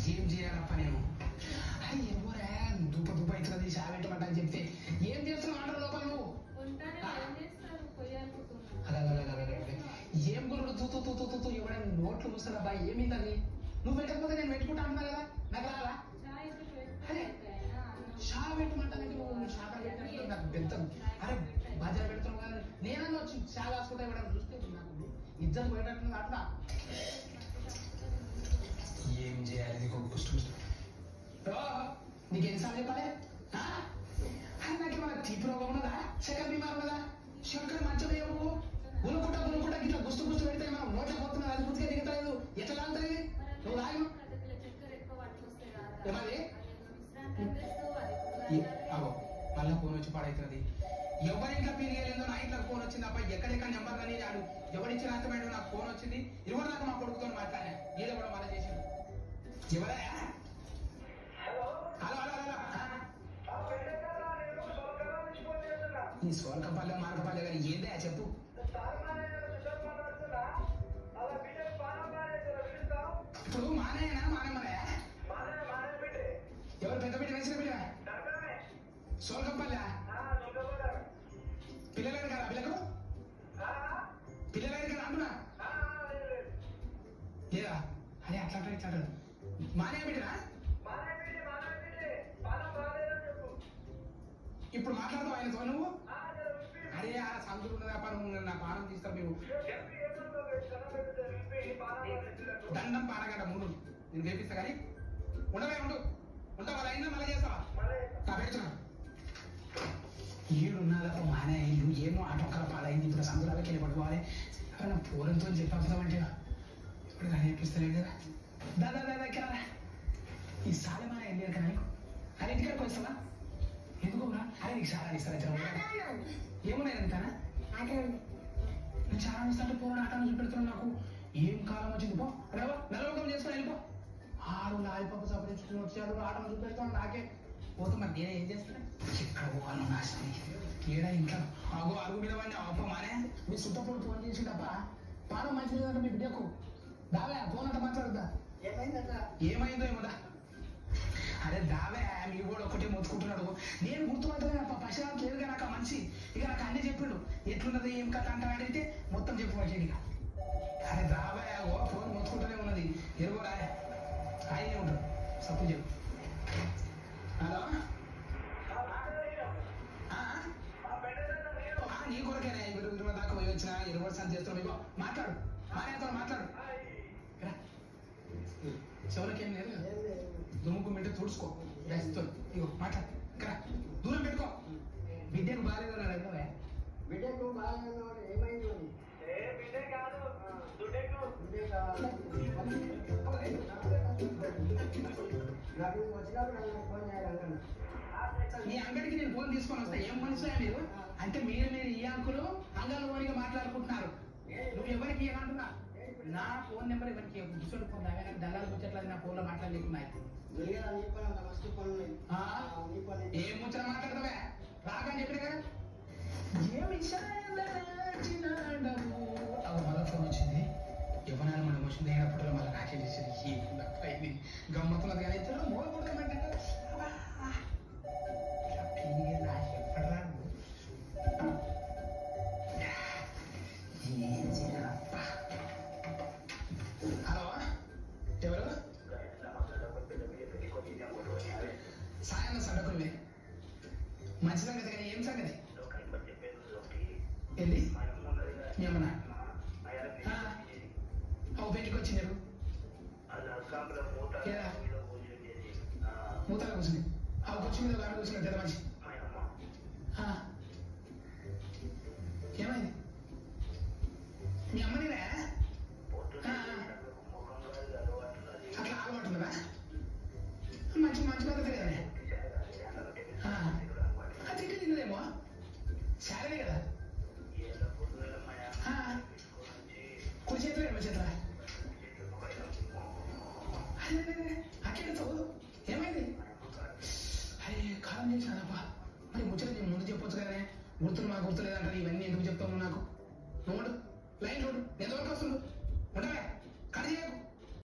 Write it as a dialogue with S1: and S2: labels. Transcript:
S1: ఏం చేయాలప్ప నేను అయ్యి ఎవరే దుప్ప దుప్ప అవుతుంది చావెట్టమంట అని చెప్తే ఏం చేస్తున్నావు అంటారు లోపల నువ్వు
S2: ఉంటానే ఏం చేస్తారు పొయ్యాలనుకుంటున్నాను
S1: అలా అలా అలా అలా అలా. ఏం గురుడు తూ తూ తూ తూ తూ తూ ఎవడైనా నోట్లు మూస్తారా బా ఏమి తల్లి నువ్వు పెట్టకపోతే నేను పెట్టుకుంటా అంటున్నా కదా నాకు రాలా
S2: చాయ్ ఇప్పుడు
S1: అరే.
S2: పెట్టుకుంటే అయినా
S1: షా పెట్టమంటానంటే నువ్వు షాగా పెట్టాలంటే నాకు బెంతం అరే బాజార్ పెడుతున్నావు కదా నేనన్నా వచ్చి షా కాసుకుంటా ఇవ్వడం చూస్తే నాకు ఇద్దరు పోయేటట్టు అట్లా ఏం చేయాలి నీకు ఒక కుష్టు ఓ, నీకు ఎన్నిసార్లు చెప్పాలి ఆ? అది నాకు ఏమైనా తీపి రోగం ఉన్నదా శకర్ బీమార్ ఉన్నదా శంకర మంచం ఏమో గునుకుంటా గునుకుంటా ఇట్లా గుస్తు గుస్తు పెడితే మనం నోట్ల పోతున్నా అది గుర్తుగా దిగుతలేదు ఎట్లా లాగుతుంది నువ్వు లాగు
S2: పద్ధతిలో చక్కెర ఎక్కువ పట్టుకొస్తే రాదా?
S1: ఏమది?
S2: అదేదో విశ్రాంతి చేస్తూ అది
S1: ఏ- అగో మళ్ళా ఫోన్ వచ్చి పాడవుతుంది ఎవరి ఇంట్లో పీరియలేదో నా ఇంట్లో ఫోన్ వచ్చింది అబ్బాయి ఎక్కడెక్కడ నెంబర్ కానీ రాడు ఎవరిచ్చిన అర్థమైందో నాకు ఫోన్ వచ్చింది ఇరవై దాకా మా కొడుకుతో మాట్లాడా ఏదో కూడా మళ్ళీ చేసిండు ఎవరా హలో హలో హలో ఆ? ఈ సోనకపల్లె మార్కపల్లె కానీ ఏందే చెప్పు ఇప్పుడు మానయ్యనా మానమ్మనయా ఎవరు పెద్ద బిడ్డ వేసిన బిడ్డ సోనకపల్లె పిల్లలేదు కదా పిల్లకు పిల్లలేదు కదా అంటున్నా లేదా అరే అట్లా అట్లా ఇట్లా అంటారు. మానయ్య బిడ్డనా ఇప్పుడు మాట్లాడతావు ఆయనతో నువ్వు అరే ఆ సందులు ఉన్నదా పని నా పానం తీస్తారు మీరు దండం పానగంట ముందు నేను వేపిస్తా కానీ ఉండవే ఉండు ఉంటావా అయినా మళ్ళీ చేస్తావా నా పెడుతున్నా ఏడున్నదా మానే ఇల్లు ఏమో ఆటోకర పాలైంది ఇప్పుడు సందులాలకి వెళ్ళి పడుకోవాలి ఎవరైనా పూలంతో చెప్పామంటే ఇప్పుడు కానీ నేర్పిస్తలేదు కదా దాదా దాదా ఇక్కడ రా. ఈ సాలి మన వెళ్ళారు కదా నీకు అరే ఇంటికాడికి వస్తావా ఎందుకు రా? అరే నీకు చాలా ఇస్తారా జర ఏమున్నాయి అంతానా నేను చాలా ఇస్తాను పూర్ణ ఆటను చూపెడుతున్నాను నాకు ఏం కాలం వచ్చింది పో రేవా నలవకం చేసుకొని వెళ్ళిపో ఆరు లాలిపప్పు సపరించుకుని వచ్చాడు ఆటను చూపెడతాను నాకే పోతే మరి నేనే ఏం చేస్తాను ఎక్కడ పోవాలో నాశనం ఏడా ఇంకా ఆగో అరుగు మీద వాడిని అప్ప మానే మీ సుట్టప్పుడు ఫోన్ చేసి తప్ప పానం మంచి లేదంటే మీ బిడ్డకు దావే ఫోన్ అంట మాట్లాడద్దా ఏమైందో ఏమోదా అరే దావే మీ కూడా ఒకటే మొత్తుకుంటున్నాడు నేను గుర్తుపట్టలేదు అప్ప పశురానికి లేదుగా నాకు ఆ మనిషి ఇక నాకు అన్నీ చెప్పిండు ఎట్లున్నది ఏం కథ అంటా అడిగితే మొత్తం చెప్పు వచ్చేది ఇక అరే దావే ఓ ఫోన్ మొత్తుకుంటూనే ఉన్నది ఎరుగు రాయ ఆయనే ఉంటాడు సప్పు చెప్పు హలో ఆ? ఆ, నీ కొరకేనా ఇరవై ఇరవై దాకా పోయి వచ్చిన ఇరవై సంత చేస్తున్నావు ఇగో మాట్లాడు మానేతో మాట్లాడు రా. చెవులకేం లేదు కదా? దుమ్ముకు మింటే తుడుచుకో వేస్తో ఇగో మాట్లాడు ఇక్కడ దూరం పెట్టుకో బిడ్డకు బాగాలేదు అన్నాడు అన్నవే
S3: బిడ్డకు బాగా ఉన్నవాడు ఏమైంది మరి? బిడ్డే కావాలి. నాకు వచ్చినప్పుడు నాకు ఫోన్ చేయాలన్నా
S1: నీ అంగడికి నేను ఫోన్ తీసుకొని వస్తా ఏం మనుషులే మీరు అంటే మీరు మీరు ఈ అంకులు అంగన్వాడిగా మాట్లాడుకుంటున్నారు నువ్వు ఎవరికి ఏమంటున్నా నా ఫోన్ నెంబర్ ఎవరికి కూర్చోడు ఫోన్ అవే నాకు దళాలు కూర్చోట్లేదు నా ఫోన్లో మాట్లాడలేకున్నాయి
S3: వెలిగేదా నీ పని అంత మస్తు పని ఉన్నాయి
S1: ఆ?
S3: ఆ, నీ పని
S1: ఏం ముచ్చట మాట్లాడతావే రాకని చెప్పిన కదా ఏమి చిన్నాడము అవి మళ్ళీ ఫోన్ వచ్చింది ఎవరైనా మనం వచ్చింది అయినప్పుడు మళ్ళీ నాకే చేసేది ఈ అయింది గమ్మత్తున్నది కానీ ఇద్దరు మూల కొడతామంటే ఏం చేయాలప్పా హలో ఎవరు సాయం సండకునివే మంచి సంగతి కానీ ఏం సంగతి వెళ్ళి ఏమన్నా అవు బయటికి వచ్చినారు మూతలో కూర్చుని అవు కూర్చుని మీద గాడి కూర్చుని పెద్ద మనిషి